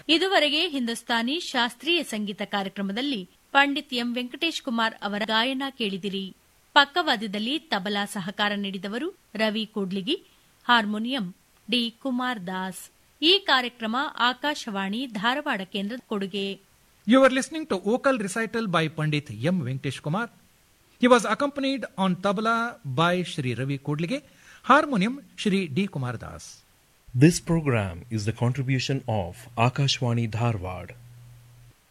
ಇದುವರೆಗೆ ಹಿಂದೂಸ್ತಾನಿ ಶಾಸ್ತ್ರೀಯ ಸಂಗೀತ ಕಾರ್ಯಕ್ರಮದಲ್ಲಿ ಪಂಡಿತ್ ಎಂ ವೆಂಕಟೇಶ್ ಕುಮಾರ್ ಅವರ ಗಾಯನ ಕೇಳಿದಿರಿ ಪಕ್ಕವಾದ್ಯದಲ್ಲಿ ತಬಲಾ ಸಹಕಾರ ನೀಡಿದವರು ರವಿ ಕೂಡ್ಲಿಗಿ ಹಾರ್ಮೋನಿಯಂ ಡಿ ಕುಮಾರ್ ದಾಸ್ ಈ ಕಾರ್ಯಕ್ರಮ ಆಕಾಶವಾಣಿ ಧಾರವಾಡ ಕೇಂದ್ರದ ಕೊಡುಗೆ You were listening to vocal recital by Pandit M. Venkatesh Kumar. He was accompanied on tabla by Shri Ravi Kodlige, harmonium Shri D. Kumar Das. This program is the contribution of Akashwani Dharwad.